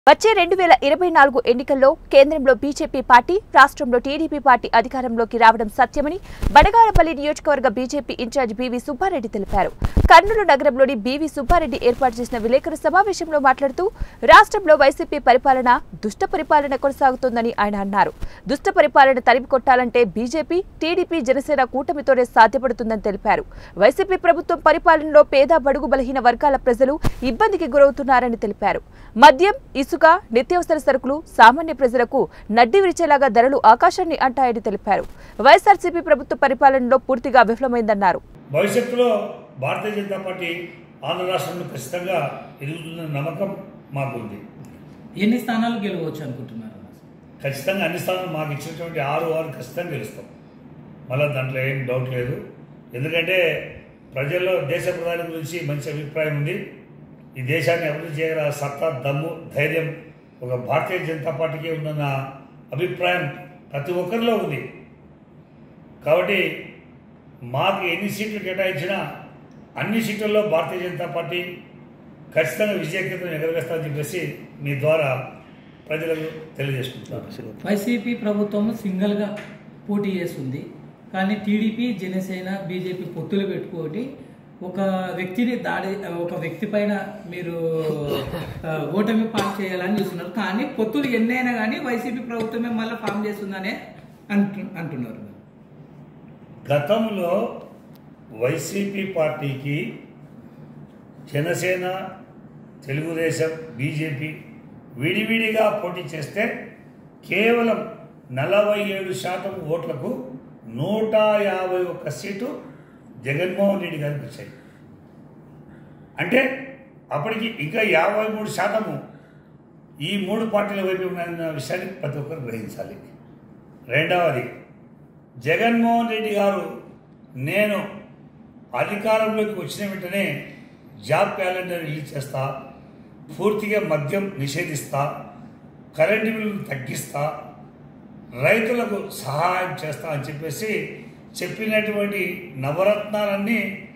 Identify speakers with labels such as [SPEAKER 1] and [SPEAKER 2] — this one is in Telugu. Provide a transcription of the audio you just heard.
[SPEAKER 1] వచ్చే రెండు వేల ఇరవై నాలుగు ఎన్నికల్లో కేంద్రంలో బీజేపీ పార్టీ రాష్ట్రంలో టీడీపీ పార్టీ అధికారంలోకి రావడం సత్యమని బడగారపల్లి నియోజకవర్గ బీజేపీ ఇన్ఛార్జ్ బీవీ సుబ్బారెడ్డి తెలిపారు కర్నూలు నగరంలోని బీవీ సుబ్బారెడ్డి ఏర్పాటు చేసిన విలేకరుల సమావేశంలో మాట్లాడుతూ రాష్ట్రంలో వైసీపీ పరిపాలన దుష్ట పరిపాలన కొనసాగుతోందని ఆయన అన్నారు దుష్ట పరిపాలన తరిమి కొట్టాలంటే బీజేపీ టీడీపీ జనసేన కూటమితోనే సాధ్యపడుతుందని తెలిపారు వైసీపీ ప్రభుత్వం పరిపాలనలో పేద బడుగు బలహీన వర్గాల ప్రజలు ఇబ్బందికి గురవుతున్నారని తెలిపారు మద్యం ఇసుక నిత్యావసర సరుకులు సామాన్య ప్రజలకు నడ్డి విరిచేలాగా ధరలు ఆకాశాన్ని అంటాయని తెలిపారు వైఎస్ఆర్సీపీ ప్రభుత్వ పరిపాలనలో పూర్తిగా విఫలమైందన్నారు
[SPEAKER 2] భవిష్యత్తులో భారతీయ జనతా పార్టీ ఆంధ్ర రాష్ట్రంలో ఖచ్చితంగా ఎదుగుతున్న నమ్మకం మాకుంది
[SPEAKER 3] ఎన్ని స్థానాలు గెలవచ్చు అనుకుంటున్నారు
[SPEAKER 2] ఖచ్చితంగా అన్ని స్థానాలు మాకు ఇచ్చినటువంటి ఆరు ఆరు ఖచ్చితంగా గెలుస్తాం మళ్ళీ దాంట్లో ఏం డౌట్ లేదు ఎందుకంటే ప్రజల్లో దేశ ప్రధాని గురించి మంచి అభిప్రాయం ఉంది ఈ దేశాన్ని అభివృద్ధి చేయగల సత్తా దమ్ము ధైర్యం ఒక భారతీయ జనతా పార్టీకి ఉందన్న అభిప్రాయం ప్రతి ఒక్కరిలో ఉంది కాబట్టి మాకు ఎన్ని సీట్లు కేటాయించినా అన్ని సీట్లలో భారతీయ జనతా పార్టీ ఖచ్చితంగా విజయకేతను ఎగరవేస్తామని చెప్పేసి మీ ద్వారా ప్రజలకు తెలియజేసుకుంటున్నాను
[SPEAKER 3] వైసీపీ ప్రభుత్వం సింగిల్గా పోటీ చేస్తుంది కానీ టీడీపీ జనసేన బీజేపీ పొత్తులు పెట్టుకొని ఒక వ్యక్తిని దాడి ఒక వ్యక్తి పైన మీరు ఆ, ఓటమి పాస్ చేయాలని చూస్తున్నారు కానీ పొత్తులు ఎన్నైనా కానీ వైసీపీ ప్రభుత్వమే మళ్ళీ ఫామ్ చేస్తుందనే అంటు అంటున్నారు
[SPEAKER 2] గతంలో వైసీపీ పార్టీకి జనసేన తెలుగుదేశం బీజేపీ విడివిడిగా పోటీ చేస్తే కేవలం నలభై ఏడు శాతం ఓట్లకు నూట యాభై ఒక్క సీటు జగన్మోహన్ రెడ్డి గారికి వచ్చాయి అంటే అప్పటికి ఇంకా యాభై మూడు శాతము ఈ మూడు పార్టీల వైపు ఉన్న విషయాన్ని ప్రతి ఒక్కరు గ్రహించాలి రెండవది జగన్మోహన్ రెడ్డి గారు నేను అధికారంలోకి వచ్చిన వెంటనే జాబ్ క్యాలెండర్ రిలీజ్ చేస్తా పూర్తిగా మద్యం నిషేధిస్తా కరెంటు బిల్లులు తగ్గిస్తా రైతులకు సహాయం చేస్తా అని చెప్పేసి చెప్పినటువంటి నవరత్నాలన్నీ